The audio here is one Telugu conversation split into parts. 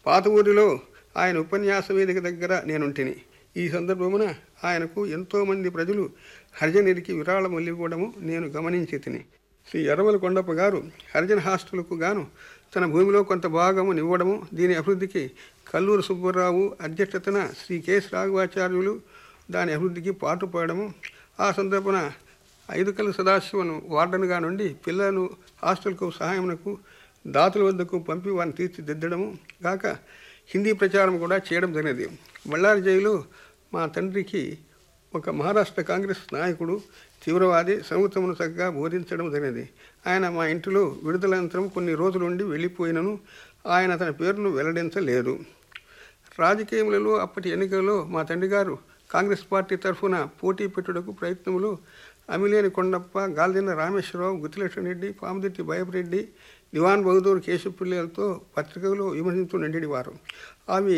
పాత ఊరిలో ఆయన ఉపన్యాస వేదిక దగ్గర నేనుంటిని ఈ సందర్భమున ఆయనకు ఎంతోమంది ప్రజలు హరిజనిరికి విరాళం ఇవ్వడము నేను గమనించి తిని శ్రీ ఎర్రవల కొండప్ప గారు హరిజన హాస్టల్కు గాను తన భూమిలో కొంత భాగము నివ్వడము దీని అభివృద్ధికి కల్లూరు సుబ్బరావు అధ్యక్షతన శ్రీ కెఎస్ రాఘవాచార్యులు దాని అభివృద్ధికి పాటుపడము ఆ సందర్భన ఐదు కల సదాశివను వార్డన్గా నుండి పిల్లలను హాస్టల్కు సహాయమునకు దాతుల వద్దకు పంపి వారిని తీర్చిదిద్దడము గాక హిందీ ప్రచారం కూడా చేయడం జరిగినది బళ్ళారి జైలు మా తండ్రికి ఒక మహారాష్ట్ర కాంగ్రెస్ నాయకుడు తీవ్రవాది సంగతమును చక్కగా బోధించడం జరిగినది ఆయన మా ఇంటిలో విడుదలంతరం కొన్ని రోజులు ఉండి వెళ్ళిపోయినను ఆయన తన పేరును వెల్లడించలేదు రాజకీయములలో అప్పటి ఎన్నికల్లో మా తండ్రి గారు కాంగ్రెస్ పార్టీ తరఫున పోటీ పెట్టుటకు ప్రయత్నములు అమిలేని కొండప్ప గాల్దిన రామేశ్వరరావు గుత్తిలక్ష్మణ రెడ్డి పామదిట్టి భయపరెడ్డి దివాన్ బహదూర్ కేశవపిల్లలతో పత్రికలు విమర్శించు నిండివారు అవి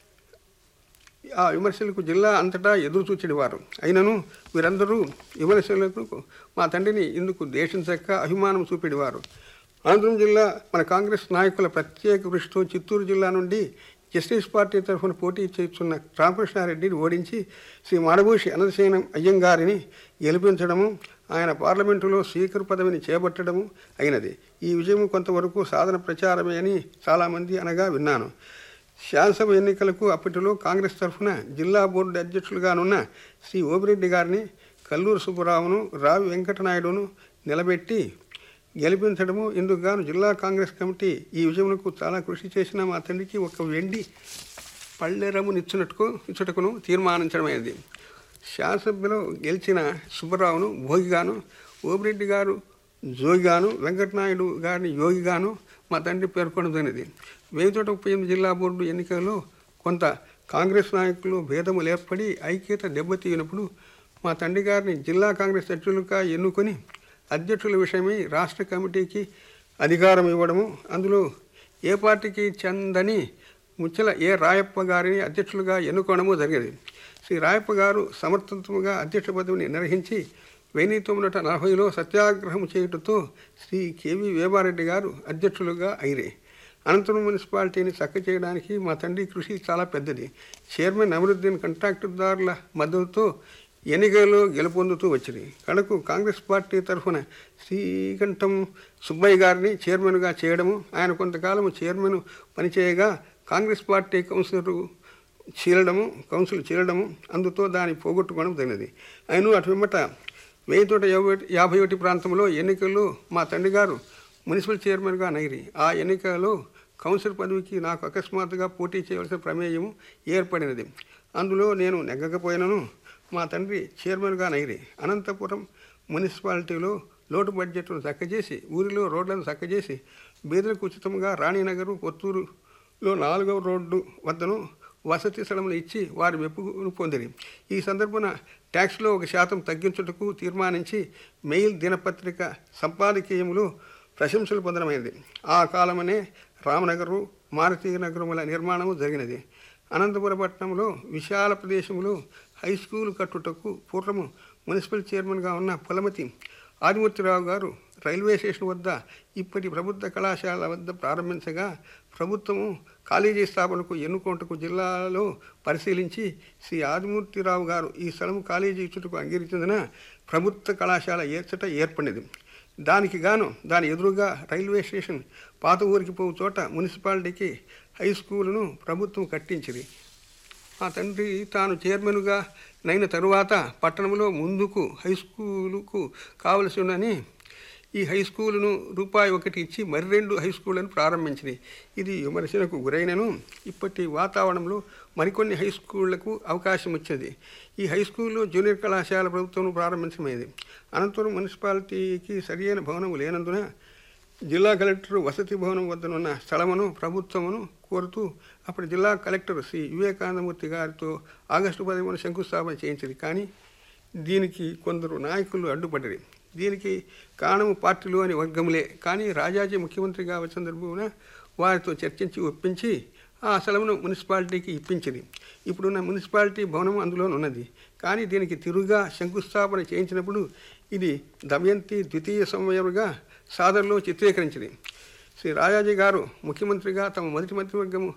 ఆ విమర్శలకు జిల్లా అంతటా ఎదురు చూచేవారు అయినను వీరందరూ విమర్శలకు మా తండ్రిని ఇందుకు దేశించక అభిమానం చూపెడివారు అనంతరం జిల్లా మన కాంగ్రెస్ నాయకుల ప్రత్యేక కృషితో చిత్తూరు జిల్లా నుండి జస్టిస్ పార్టీ తరఫున పోటీ చేస్తున్న రామకృష్ణారెడ్డిని ఓడించి శ్రీ మాడభూషి అనంతసేనం అయ్యంగారిని గెలిపించడము ఆయన పార్లమెంటులో స్పీకర్ పదవిని చేపట్టడము అయినది ఈ విజయం కొంతవరకు సాధన ప్రచారమే అని చాలామంది అనగా విన్నాను శాసనసభ ఎన్నికలకు అప్పటిలో కాంగ్రెస్ తరఫున జిల్లా బోర్డు అధ్యక్షులుగానున్న శ్రీ ఓపిరెడ్డి గారిని కల్లూరు సుబ్బరావును రావి వెంకటనాయుడును నిలబెట్టి గెలిపించడము ఇందుకు గాను జిల్లా కాంగ్రెస్ కమిటీ ఈ విజయమునకు చాలా కృషి చేసిన మా తండ్రికి ఒక వెండి పళ్ళెరమునిచ్చునట్టుకు ఇచ్చుటకును తీర్మానించడమైనది శాసనసభ్యులో గెలిచిన సుబ్బరావును భోగిగాను ఓపిరెడ్డి గారు జోగిగాను వెంకటనాయుడు గారిని యోగిగాను మా తండ్రి పేర్కొనడం జరిగినది వెయ్యి తోట ముప్పై ఎనిమిది జిల్లా బోర్డు ఎన్నికల్లో కొంత కాంగ్రెస్ నాయకులు భేదములు ఏర్పడి ఐక్యత దెబ్బతీయినప్పుడు మా తండ్రి గారిని జిల్లా కాంగ్రెస్ అధ్యక్షులుగా ఎన్నుకొని అధ్యక్షుల విషయమై రాష్ట్ర కమిటీకి అధికారం ఇవ్వడము అందులో ఏ పార్టీకి చెందని ముచ్చల ఏ రాయప్ప గారిని అధ్యక్షులుగా ఎన్నుకోవడము జరిగేది శ్రీ రాయప్ప గారు సమర్థవంతంగా అధ్యక్ష పదవిని నిర్వహించి వెయ్యి తొమ్మిది వందల నలభైలో సత్యాగ్రహం చేయుటతో శ్రీ కేవి వేమారెడ్డి గారు అధ్యక్షులుగా అయిరే అనంతరం మున్సిపాలిటీని చక్క చేయడానికి మా తండ్రి కృషి చాలా పెద్దది చైర్మన్ అమరుద్దీన్ కాంట్రాక్టుదారుల మద్దతుతో ఎన్నికల్లో గెలుపొందుతూ వచ్చింది కడకు కాంగ్రెస్ పార్టీ తరఫున శ్రీకంఠం సుబ్బయ్య గారిని చైర్మన్గా చేయడము ఆయన కొంతకాలం చైర్మన్ పనిచేయగా కాంగ్రెస్ పార్టీ కౌన్సిలర్ చీలడము కౌన్సిల్ చీలడము అందుతో దాన్ని పోగొట్టుకోవడం జరిగినది ఆయన అటు వెంబట వెయ్యి తోట యాభై యాభై ఒకటి ప్రాంతంలో ఎన్నికల్లో మా తండ్రి గారు మున్సిపల్ చైర్మన్గా నైరి ఆ ఎన్నికల్లో కౌన్సిల్ పదవికి నాకు అకస్మాత్తుగా పోటీ చేయవలసిన ప్రమేయము ఏర్పడినది అందులో నేను నెగ్గకపోయినను మా తండ్రి చైర్మన్గా నైరి అనంతపురం మున్సిపాలిటీలో లోటు బడ్జెట్ను చక్కజేసి ఊరిలో రోడ్లను చక్కజేసి బీదలకు ఉచితంగా రాణినగరు కొత్తూరులో నాలుగవ రోడ్డు వద్దను వసతి స్థలములు ఇచ్చి వారి మెప్పును పొందిరి ఈ సందర్భన ట్యాక్స్లో ఒక శాతం తగ్గించుటకు తీర్మానించి మెయిల్ దినపత్రిక సంపాదకీయములు ప్రశంసలు పొందడమైనది ఆ కాలమనే రామనగరు మారుతి నగరముల నిర్మాణము జరిగినది అనంతపురం పట్టణంలో విశాల ప్రదేశంలో హై స్కూల్ కట్టుటకు పూర్వము మున్సిపల్ చైర్మన్గా ఉన్న పులమతి ఆదిమూర్తిరావు గారు రైల్వే స్టేషన్ వద్ద ఇప్పటి ప్రభుత్వ కళాశాల వద్ద ప్రారంభించగా ప్రభుత్వము కాలేజీ స్థాపనకు ఎన్నుకోటకు జిల్లాలో పరిశీలించి శ్రీ ఆదిమూర్తిరావు గారు ఈ స్థలం కాలేజీ ఇచ్చుటకు అంగీకరించినందున ప్రభుత్వ కళాశాల ఏర్చట ఏర్పడినది దానికి గాను దాని ఎదురుగా రైల్వే స్టేషన్ పాత ఊరికి పోవు చోట మున్సిపాలిటీకి హై స్కూలును ప్రభుత్వం కట్టించింది మా తండ్రి తాను చైర్మన్గా నైన తరువాత పట్టణంలో ముందుకు హై స్కూలుకు కావలసి ఉన్నని ఈ హై స్కూలును రూపాయి ఒకటి ఇచ్చి మరి రెండు హై స్కూళ్ళను ప్రారంభించింది ఇది విమర్శనకు గురైనను ఇప్పటి వాతావరణంలో మరికొన్ని హై స్కూళ్లకు అవకాశం వచ్చింది ఈ హై స్కూల్లో జూనియర్ కళాశాల ప్రభుత్వం ప్రారంభించమైంది అనంతరం మున్సిపాలిటీకి సరియైన భవనం లేనందున జిల్లా కలెక్టర్ వసతి భవనం వద్దనున్న స్థలమును ప్రభుత్వమును కోరుతూ అప్పటి జిల్లా కలెక్టర్ శ్రీ వివేకానందమూర్తి గారితో ఆగస్టు పదిహేను శంకుస్థాపన చేయించింది కానీ దీనికి కొందరు నాయకులు అడ్డుపడ్డది దీనికి కారణము పార్టీలోని వర్గములే కానీ రాజాజీ ముఖ్యమంత్రిగా వచ్చిన సందర్భమున వారితో చర్చించి ఒప్పించి ఆ స్థలమును మున్సిపాలిటీకి ఇప్పించింది ఇప్పుడున్న మున్సిపాలిటీ భవనం అందులో ఉన్నది కానీ దీనికి తిరుగా శంకుస్థాపన చేయించినప్పుడు ఇది దమయంతి ద్వితీయ సమయంగా సాదర్లో చిత్రీకరించింది శ్రీ రాజాజీ గారు ముఖ్యమంత్రిగా తమ మొదటి మంత్రివర్గము